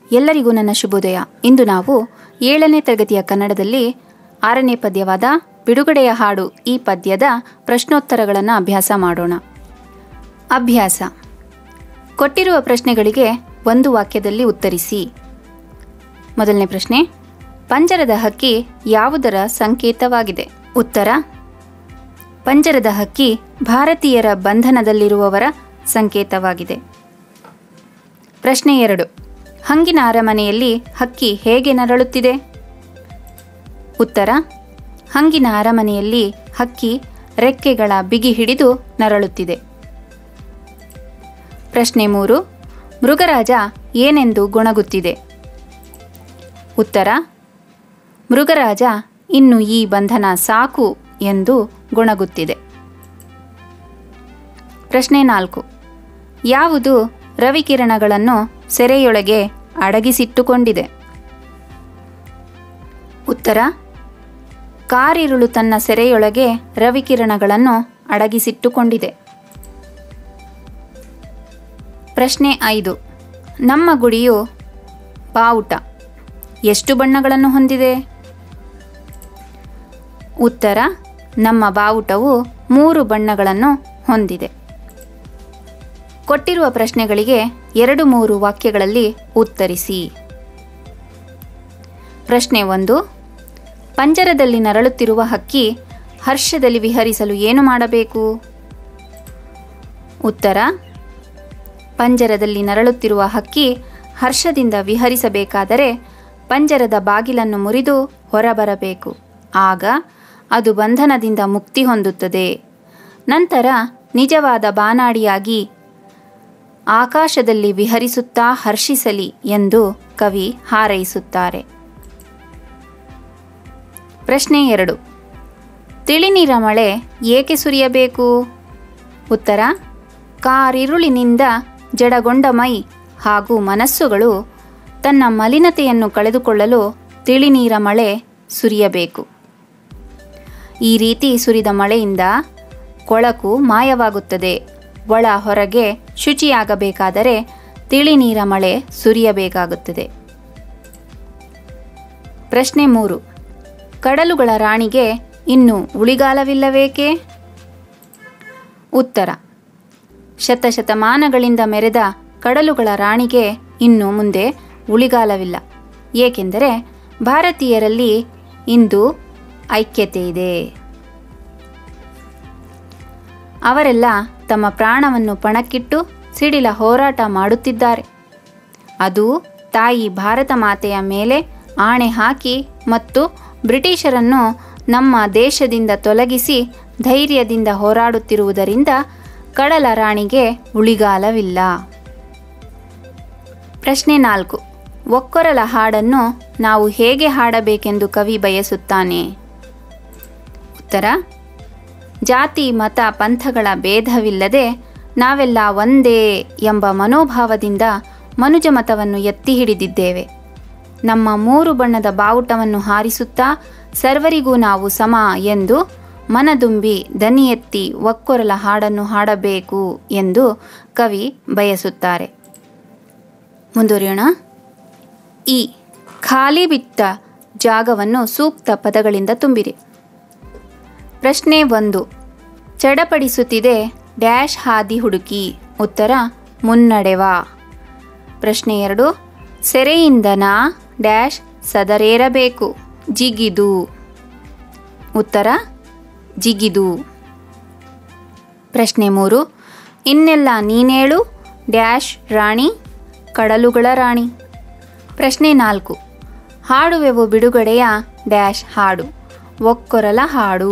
ಎಲ್ಲರಿಗೂ ನನ್ನ ಶುಭೋದಯ ಇಂದು ನಾವು ಏಳನೇ ತರಗತಿಯ ಕನ್ನಡದಲ್ಲಿ ಆರನೇ ಪದ್ಯವಾದ ಬಿಡುಗಡೆಯ ಹಾಡು ಈ ಪದ್ಯದ ಪ್ರಶ್ನೋತ್ತರಗಳನ್ನು ಅಭ್ಯಾಸ ಮಾಡೋಣ ಅಭ್ಯಾಸ ಕೊಟ್ಟಿರುವ ಪ್ರಶ್ನೆಗಳಿಗೆ ಒಂದು ವಾಕ್ಯದಲ್ಲಿ ಉತ್ತರಿಸಿ ಮೊದಲನೇ ಪ್ರಶ್ನೆ ಪಂಜರದ ಹಕ್ಕಿ ಯಾವುದರ ಸಂಕೇತವಾಗಿದೆ ಉತ್ತರ ಪಂಜರದ ಹಕ್ಕಿ ಭಾರತೀಯರ ಬಂಧನದಲ್ಲಿರುವವರ ಸಂಕೇತವಾಗಿದೆ ಪ್ರಶ್ನೆ ಎರಡು ಹಂಗಿನ ಅರಮನೆಯಲ್ಲಿ ಹಕ್ಕಿ ಹೇಗೆ ನರಳುತ್ತಿದೆ ಉತ್ತರ ಹಂಗಿನ ಅರಮನೆಯಲ್ಲಿ ಹಕ್ಕಿ ರೆಕ್ಕೆಗಳ ಬಿಗಿ ಹಿಡಿದು ನರಳುತ್ತಿದೆ ಪ್ರಶ್ನೆ ಮೂರು ಮೃಗರಾಜ ಏನೆಂದು ಗೊಣಗುತ್ತಿದೆ ಉತ್ತರ ಮೃಗರಾಜ ಇನ್ನು ಈ ಬಂಧನ ಸಾಕು ಎಂದು ಗೊಣಗುತ್ತಿದೆ ಪ್ರಶ್ನೆ ನಾಲ್ಕು ಯಾವುದು ರವಿಕಿರಣಗಳನ್ನು ಸೆರೆಯೊಳಗೆ ಅಡಗಿಸಿಟ್ಟುಕೊಂಡಿದೆ ಉತ್ತರ ಕಾರಿರುಳು ತನ್ನ ಸೆರೆಯೊಳಗೆ ರವಿಕಿರಣಗಳನ್ನು ಅಡಗಿಸಿಟ್ಟುಕೊಂಡಿದೆ ಪ್ರಶ್ನೆ ಐದು ನಮ್ಮ ಗುಡಿಯು ಬಾವುಟ ಎಷ್ಟು ಬಣ್ಣಗಳನ್ನು ಹೊಂದಿದೆ ಉತ್ತರ ನಮ್ಮ ಬಾವುಟವು ಮೂರು ಬಣ್ಣಗಳನ್ನು ಹೊಂದಿದೆ ಕೊಟ್ಟಿರುವ ಪ್ರಶ್ನೆಗಳಿಗೆ ಎರಡು ಮೂರು ವಾಕ್ಯಗಳಲ್ಲಿ ಉತ್ತರಿಸಿ ಪ್ರಶ್ನೆ ಒಂದು ಪಂಜರದಲ್ಲಿ ನರಳುತ್ತಿರುವ ಹಕ್ಕಿ ಹರ್ಷದಲ್ಲಿ ವಿಹರಿಸಲು ಏನು ಮಾಡಬೇಕು ಉತ್ತರ ಪಂಜರದಲ್ಲಿ ನರಳುತ್ತಿರುವ ಹಕ್ಕಿ ಹರ್ಷದಿಂದ ವಿಹರಿಸಬೇಕಾದರೆ ಪಂಜರದ ಬಾಗಿಲನ್ನು ಮುರಿದು ಹೊರಬರಬೇಕು ಆಗ ಅದು ಬಂಧನದಿಂದ ಮುಕ್ತಿ ಹೊಂದುತ್ತದೆ ನಂತರ ನಿಜವಾದ ಬಾನಾಡಿಯಾಗಿ ಆಕಾಶದಲ್ಲಿ ವಿಹರಿಸುತ್ತಾ ಹರ್ಷಿಸಲಿ ಎಂದು ಕವಿ ಹಾರೈಸುತ್ತಾರೆ ಪ್ರಶ್ನೆ ಎರಡು ತಿಳಿನೀರ ಮಳೆ ಏಕೆ ಸುರಿಯಬೇಕು ಉತ್ತರ ಕಾರಿರುಳಿನಿಂದ ಜಡಗೊಂಡ ಮೈ ಹಾಗೂ ಮನಸ್ಸುಗಳು ತನ್ನ ಮಲಿನತೆಯನ್ನು ಕಳೆದುಕೊಳ್ಳಲು ತಿಳಿನೀರ ಮಳೆ ಸುರಿಯಬೇಕು ಈ ರೀತಿ ಸುರಿದ ಮಳೆಯಿಂದ ಕೊಳಕು ಮಾಯವಾಗುತ್ತದೆ ಒಳ ಹೊರಗೆ ಶುಚಿಯಾಗಬೇಕಾದರೆ ತಿಳಿನೀರ ಮಳೆ ಸುರಿಯಬೇಕಾಗುತ್ತದೆ ಪ್ರಶ್ನೆ ಮೂರು ಕಡಲುಗಳ ರಾಣಿಗೆ ಇನ್ನು ಉಳಿಗಾಲವಿಲ್ಲವೇಕೆ ಉತ್ತರ ಶತಶತಮಾನಗಳಿಂದ ಮೆರೆದ ಕಡಲುಗಳ ರಾಣಿಗೆ ಇನ್ನು ಮುಂದೆ ಉಳಿಗಾಲವಿಲ್ಲ ಏಕೆಂದರೆ ಭಾರತೀಯರಲ್ಲಿ ಇಂದು ಐಕ್ಯತೆ ಇದೆ ಅವರೆಲ್ಲ ತಮ್ಮ ಪ್ರಾಣವನ್ನು ಪಣಕ್ಕಿಟ್ಟು ಸಿಡಿಲ ಹೋರಾಟ ಮಾಡುತ್ತಿದ್ದಾರೆ ಅದು ತಾಯಿ ಭಾರತ ಮಾತೆಯ ಮೇಲೆ ಆಣೆ ಹಾಕಿ ಮತ್ತು ಬ್ರಿಟಿಷರನ್ನು ನಮ್ಮ ದೇಶದಿಂದ ತೊಲಗಿಸಿ ಧೈರ್ಯದಿಂದ ಹೋರಾಡುತ್ತಿರುವುದರಿಂದ ಕಡಲ ರಾಣಿಗೆ ಉಳಿಗಾಲವಿಲ್ಲ ಪ್ರಶ್ನೆ ನಾಲ್ಕು ಒಕ್ಕೊರಲ ಹಾಡನ್ನು ನಾವು ಹೇಗೆ ಹಾಡಬೇಕೆಂದು ಕವಿ ಬಯಸುತ್ತಾನೆ ಉತ್ತರ ಜಾತಿ ಮತ ಪಂಥಗಳ ಭೇದವಿಲ್ಲದೆ ನಾವೆಲ್ಲ ಒಂದೇ ಎಂಬ ಮನೋಭಾವದಿಂದ ಮನುಜ ಮತವನ್ನು ಎತ್ತಿ ಹಿಡಿದಿದ್ದೇವೆ ನಮ್ಮ ಮೂರು ಬಣ್ಣದ ಬಾವುಟವನ್ನು ಹಾರಿಸುತ್ತಾ ಸರ್ವರಿಗೂ ನಾವು ಸಮ ಎಂದು ಮನದುಂಬಿ ದನಿ ಎತ್ತಿ ಒಕ್ಕೊರಲ ಹಾಡನ್ನು ಹಾಡಬೇಕು ಎಂದು ಕವಿ ಬಯಸುತ್ತಾರೆ ಮುಂದುವರಿಯೋಣ ಈ ಖಾಲಿ ಬಿಟ್ಟ ಜಾಗವನ್ನು ಸೂಕ್ತ ಪದಗಳಿಂದ ತುಂಬಿರಿ ಪ್ರಶ್ನೆ ಒಂದು ಚಡಪಡಿಸುತ್ತಿದೆ ಡ್ಯಾಶ್ ಹಾದಿ ಹುಡುಕಿ ಉತ್ತರ ಮುನ್ನಡೆವ ಪ್ರಶ್ನೆ ಎರಡು ಸೆರೆಯಿಂದ ನಾ ಡ್ಯಾಶ್ ಸದರೇರಬೇಕು ಜಿಗಿದು ಉತ್ತರ ಜಿಗಿದು ಪ್ರಶ್ನೆ ಮೂರು ಇನ್ನೆಲ್ಲ ನೀನೇಳು ಡ್ಯಾಶ್ ರಾಣಿ ಕಡಲುಗಳ ರಾಣಿ ಪ್ರಶ್ನೆ ನಾಲ್ಕು ಹಾಡುವೆವು ಬಿಡುಗಡೆಯ ಡ್ಯಾಶ್ ಹಾಡು ಒಕ್ಕೊರಲ ಹಾಡು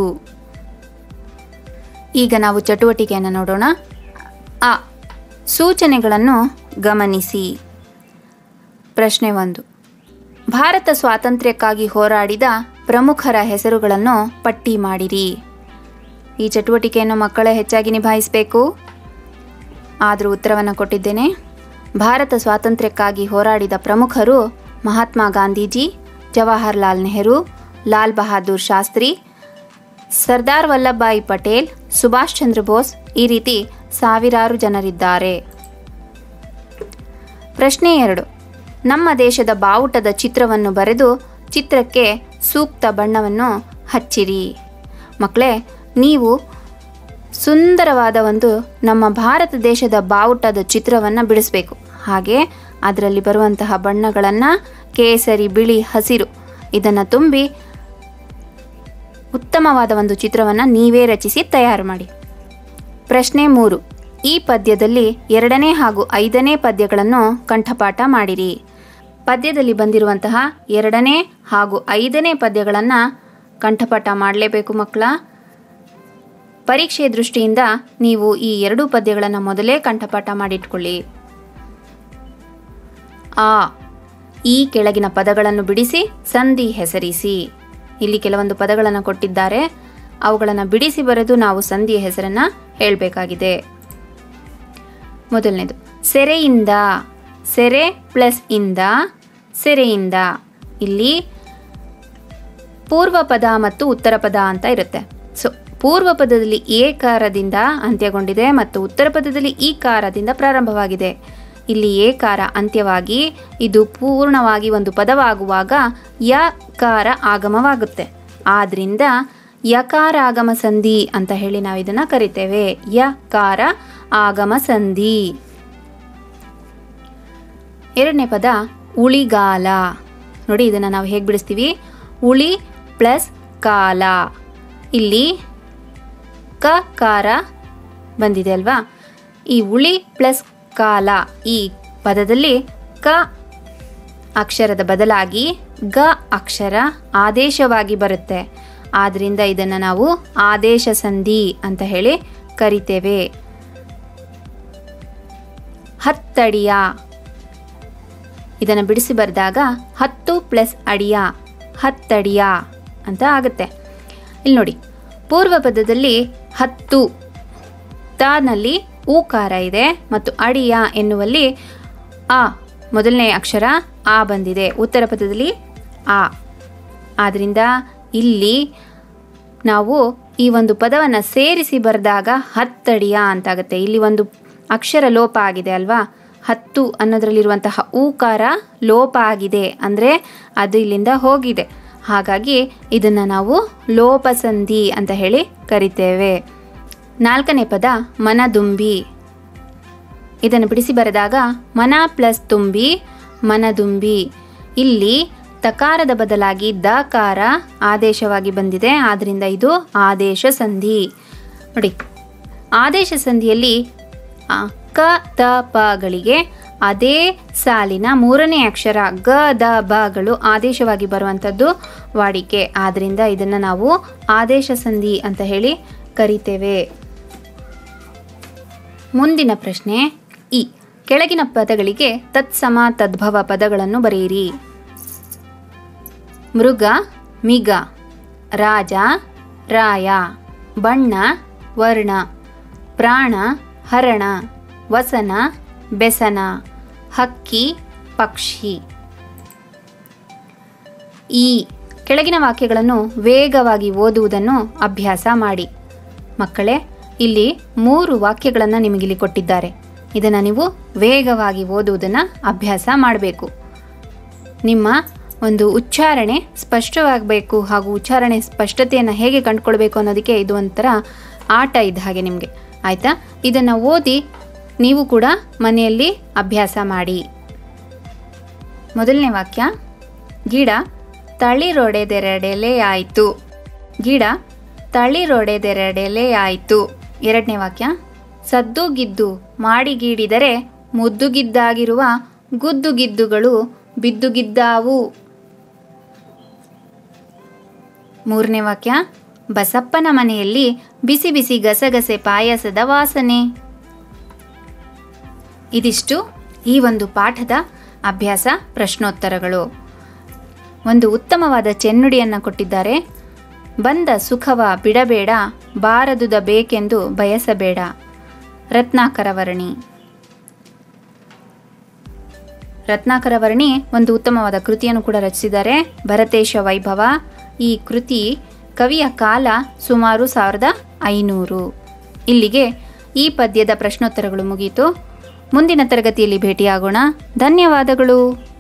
ಈಗ ನಾವು ಚಟುವಟಿಕೆಯನ್ನು ನೋಡೋಣ ಆ ಸೂಚನೆಗಳನ್ನು ಗಮನಿಸಿ ಪ್ರಶ್ನೆ ಒಂದು ಭಾರತ ಸ್ವಾತಂತ್ರ್ಯಕ್ಕಾಗಿ ಹೋರಾಡಿದ ಪ್ರಮುಖರ ಹೆಸರುಗಳನ್ನು ಪಟ್ಟಿ ಮಾಡಿರಿ ಈ ಚಟುವಟಿಕೆಯನ್ನು ಮಕ್ಕಳ ಹೆಚ್ಚಾಗಿ ನಿಭಾಯಿಸಬೇಕು ಆದರೂ ಉತ್ತರವನ್ನು ಕೊಟ್ಟಿದ್ದೇನೆ ಭಾರತ ಸ್ವಾತಂತ್ರ್ಯಕ್ಕಾಗಿ ಹೋರಾಡಿದ ಪ್ರಮುಖರು ಮಹಾತ್ಮ ಗಾಂಧೀಜಿ ಜವಾಹರ್ಲಾಲ್ ನೆಹರು ಲಾಲ್ ಬಹಾದೂರ್ ಶಾಸ್ತ್ರಿ ಸರ್ದಾರ್ ವಲ್ಲಭಾಯಿ ಪಟೇಲ್ ಸುಭಾಷ್ ಚಂದ್ರ ಬೋಸ್ ಈ ರೀತಿ ಸಾವಿರಾರು ಜನರಿದ್ದಾರೆ ಪ್ರಶ್ನೆ ಎರಡು ನಮ್ಮ ದೇಶದ ಬಾವುಟದ ಚಿತ್ರವನ್ನು ಬರೆದು ಚಿತ್ರಕ್ಕೆ ಸೂಕ್ತ ಬಣ್ಣವನ್ನು ಹಚ್ಚಿರಿ ಮಕ್ಕಳೇ ನೀವು ಸುಂದರವಾದ ಒಂದು ನಮ್ಮ ಭಾರತ ದೇಶದ ಬಾವುಟದ ಚಿತ್ರವನ್ನು ಬಿಡಿಸಬೇಕು ಹಾಗೆ ಅದರಲ್ಲಿ ಬರುವಂತಹ ಬಣ್ಣಗಳನ್ನು ಕೇಸರಿ ಬಿಳಿ ಹಸಿರು ಇದನ್ನು ತುಂಬಿ ಉತ್ತಮವಾದ ಒಂದು ಚಿತ್ರವನ್ನು ನೀವೇ ರಚಿಸಿ ತಯಾರು ಮಾಡಿ ಪ್ರಶ್ನೆ ಮೂರು ಈ ಪದ್ಯದಲ್ಲಿ ಎರಡನೇ ಹಾಗೂ ಐದನೇ ಪದ್ಯಗಳನ್ನು ಕಂಠಪಾಠ ಮಾಡಿರಿ ಪದ್ಯದಲ್ಲಿ ಬಂದಿರುವಂತಹ ಎರಡನೇ ಹಾಗೂ ಐದನೇ ಪದ್ಯಗಳನ್ನು ಕಂಠಪಾಠ ಮಾಡಲೇಬೇಕು ಮಕ್ಕಳ ಪರೀಕ್ಷೆಯ ದೃಷ್ಟಿಯಿಂದ ನೀವು ಈ ಎರಡೂ ಪದ್ಯಗಳನ್ನು ಮೊದಲೇ ಕಂಠಪಾಠ ಮಾಡಿಟ್ಕೊಳ್ಳಿ ಆ ಈ ಕೆಳಗಿನ ಪದಗಳನ್ನು ಬಿಡಿಸಿ ಸಂಧಿ ಹೆಸರಿಸಿ ಇಲ್ಲಿ ಕೆಲವೊಂದು ಪದಗಳನ್ನು ಕೊಟ್ಟಿದ್ದಾರೆ ಅವುಗಳನ್ನು ಬಿಡಿಸಿ ಬರೆದು ನಾವು ಸಂಧಿಯ ಹೆಸರನ್ನು ಹೇಳಬೇಕಾಗಿದೆ ಮೊದಲನೇದು ಸೆರೆಯಿಂದ ಸೆರೆ ಪ್ಲಸ್ ಇಂದ ಸೆರೆಯಿಂದ ಇಲ್ಲಿ ಪೂರ್ವ ಪದ ಮತ್ತು ಉತ್ತರ ಪದ ಅಂತ ಇರುತ್ತೆ ಸೊ ಪೂರ್ವ ಪದದಲ್ಲಿ ಏ ಕಾರದಿಂದ ಅಂತ್ಯಗೊಂಡಿದೆ ಮತ್ತು ಉತ್ತರ ಪದದಲ್ಲಿ ಈ ಕಾರದಿಂದ ಪ್ರಾರಂಭವಾಗಿದೆ ಇಲ್ಲಿ ಏಕಾರ ಅಂತ್ಯವಾಗಿ ಇದು ಪೂರ್ಣವಾಗಿ ಒಂದು ಪದವಾಗುವಾಗ ಯ ಕಾರ ಆಗಮವಾಗುತ್ತೆ ಆದ್ರಿಂದ ಯಕಾರ ಆಗಮ ಸಂಧಿ ಅಂತ ಹೇಳಿ ನಾವು ಇದನ್ನ ಕರಿತೇವೆ ಯಕಾರ ಆಗಮ ಸಂಧಿ ಎರಡನೇ ಪದ ಉಳಿಗಾಲ ನೋಡಿ ಇದನ್ನು ನಾವು ಹೇಗೆ ಬಿಡಿಸ್ತೀವಿ ಉಳಿ ಪ್ಲಸ್ ಕಾಲ ಇಲ್ಲಿ ಕ ಕಾರ ಬಂದಿದೆ ಅಲ್ವಾ ಈ ಉಳಿ ಪ್ಲಸ್ ಕಾಲ ಈ ಪದದಲ್ಲಿ ಕ ಅಕ್ಷರದ ಬದಲಾಗಿ ಗ ಅಕ್ಷರ ಆದೇಶವಾಗಿ ಬರುತ್ತೆ ಆದ್ರಿಂದ ಇದನ್ನು ನಾವು ಆದೇಶ ಸಂಧಿ ಅಂತ ಹೇಳಿ ಕರಿತೇವೆ ಹತ್ತಡಿಯ ಇದನ್ನು ಬಿಡಿಸಿ ಬರೆದಾಗ ಹತ್ತು ಪ್ಲಸ್ ಅಡಿಯ ಹತ್ತಡಿಯ ಅಂತ ಆಗುತ್ತೆ ಇಲ್ಲಿ ನೋಡಿ ಪೂರ್ವ ಪದದಲ್ಲಿ ಹತ್ತು ತಾನಲ್ಲಿ ಊಕಾರ ಇದೆ ಮತ್ತು ಅಡಿಯ ಎನ್ನುವಲ್ಲಿ ಆ ಮೊದಲನೇ ಅಕ್ಷರ ಆ ಬಂದಿದೆ ಉತ್ತರ ಪದದಲ್ಲಿ ಆ ಆದ್ರಿಂದ ಇಲ್ಲಿ ನಾವು ಈ ಒಂದು ಪದವನ್ನು ಸೇರಿಸಿ ಬರೆದಾಗ ಹತ್ತಡಿಯ ಅಂತಾಗುತ್ತೆ ಇಲ್ಲಿ ಒಂದು ಅಕ್ಷರ ಲೋಪ ಆಗಿದೆ ಅಲ್ವಾ ಹತ್ತು ಅನ್ನೋದ್ರಲ್ಲಿರುವಂತಹ ಊಕಾರ ಲೋಪ ಆಗಿದೆ ಅಂದರೆ ಅದು ಇಲ್ಲಿಂದ ಹೋಗಿದೆ ಹಾಗಾಗಿ ಇದನ್ನು ನಾವು ಲೋಪಸಂಧಿ ಅಂತ ಹೇಳಿ ಕರಿತೇವೆ ನಾಲ್ಕನೇ ಪದ ಮನದುಂಬಿ ಇದನ್ನು ಬಿಡಿಸಿ ಬರೆದಾಗ ಮನ ಪ್ಲಸ್ ತುಂಬಿ ಮನದುಂಬಿ ಇಲ್ಲಿ ತಕಾರದ ಬದಲಾಗಿ ದಕಾರ ಆದೇಶವಾಗಿ ಬಂದಿದೆ ಆದ್ದರಿಂದ ಇದು ಆದೇಶ ಸಂಧಿ ನೋಡಿ ಆದೇಶ ಸಂಧಿಯಲ್ಲಿ ಆ, ಕ ತ ಪಗಳಿಗೆ ಅದೇ ಸಾಲಿನ ಮೂರನೇ ಅಕ್ಷರ ಗ ದ ಬಗಳು ಆದೇಶವಾಗಿ ಬರುವಂಥದ್ದು ವಾಡಿಕೆ ಆದ್ದರಿಂದ ಇದನ್ನು ನಾವು ಆದೇಶ ಸಂಧಿ ಅಂತ ಹೇಳಿ ಕರಿತೇವೆ ಮುಂದಿನ ಪ್ರಶ್ನೆ ಇ ಕೆಳಗಿನ ಪದಗಳಿಗೆ ತತ್ಸಮ ತದ್ಭವ ಪದಗಳನ್ನು ಬರೆಯಿರಿ ಮೃಗ ಮಿಗ ರಾಜ ರಾಯ ಬಣ್ಣ ವರ್ಣ ಪ್ರಾಣ ಹರಣ ವಸನ ಬೆಸನ ಹಕ್ಕಿ ಪಕ್ಷಿ ಈ ಕೆಳಗಿನ ವಾಕ್ಯಗಳನ್ನು ವೇಗವಾಗಿ ಓದುವುದನ್ನು ಅಭ್ಯಾಸ ಮಾಡಿ ಮಕ್ಕಳೇ ಇಲ್ಲಿ ಮೂರು ವಾಕ್ಯಗಳನ್ನು ನಿಮಗಿಲ್ಲಿ ಕೊಟ್ಟಿದ್ದಾರೆ ಇದನ್ನು ನೀವು ವೇಗವಾಗಿ ಓದುವುದನ್ನು ಅಭ್ಯಾಸ ಮಾಡಬೇಕು ನಿಮ್ಮ ಒಂದು ಉಚ್ಚಾರಣೆ ಸ್ಪಷ್ಟವಾಗಬೇಕು ಹಾಗೂ ಉಚ್ಚಾರಣೆ ಸ್ಪಷ್ಟತೆಯನ್ನು ಹೇಗೆ ಕಂಡುಕೊಳ್ಬೇಕು ಅನ್ನೋದಕ್ಕೆ ಇದು ಒಂಥರ ಆಟ ಇದ್ದ ಹಾಗೆ ನಿಮಗೆ ಆಯಿತಾ ಇದನ್ನು ಓದಿ ನೀವು ಕೂಡ ಮನೆಯಲ್ಲಿ ಅಭ್ಯಾಸ ಮಾಡಿ ಮೊದಲನೇ ವಾಕ್ಯ ಗಿಡ ತಳಿರೊಡೆದೆರಡೆಲೆ ಆಯಿತು ಗಿಡ ತಳಿರೊಡೆದೆರಡೆಲೆ ಆಯಿತು ಎರಡನೇ ವಾಕ್ಯ ಸದ್ದುಗಿದ್ದು ಮಾಡಿಗೀಡಿದರೆ ಮುದ್ದುಗಿದ್ದಾಗಿರುವ ಗುದ್ದುಗಿದ್ದುಗಳು ಬಿದ್ದುಗಿದ್ದಾವು ಮೂರನೇ ವಾಕ್ಯ ಬಸಪ್ಪನ ಮನೆಯಲ್ಲಿ ಬಿಸಿ ಬಿಸಿ ಗಸಗಸೆ ಪಾಯಸದ ವಾಸನೆ ಇದಿಷ್ಟು ಈ ಒಂದು ಪಾಠದ ಅಭ್ಯಾಸ ಪ್ರಶ್ನೋತ್ತರಗಳು ಒಂದು ಉತ್ತಮವಾದ ಚೆನ್ನುಡಿಯನ್ನು ಕೊಟ್ಟಿದ್ದಾರೆ ಬಂದ ಸುಖವ ಬಿಡಬೇಡ ಬಾರದುದ ಬೇಕೆಂದು ಬಯಸಬೇಡ ರತ್ನಾಕರ ವರ್ಣಿ ರತ್ನಾಕರ ವರ್ಣಿ ಒಂದು ಉತ್ತಮವಾದ ಕೃತಿಯನ್ನು ಕೂಡ ರಚಿಸಿದ್ದಾರೆ ಭರತೇಶ ವೈಭವ ಈ ಕೃತಿ ಕವಿಯ ಕಾಲ ಸುಮಾರು ಸಾವಿರದ ಐನೂರು ಇಲ್ಲಿಗೆ ಈ ಪದ್ಯದ ಪ್ರಶ್ನೋತ್ತರಗಳು ಮುಗಿಯಿತು ಮುಂದಿನ ತರಗತಿಯಲ್ಲಿ ಭೇಟಿಯಾಗೋಣ ಧನ್ಯವಾದಗಳು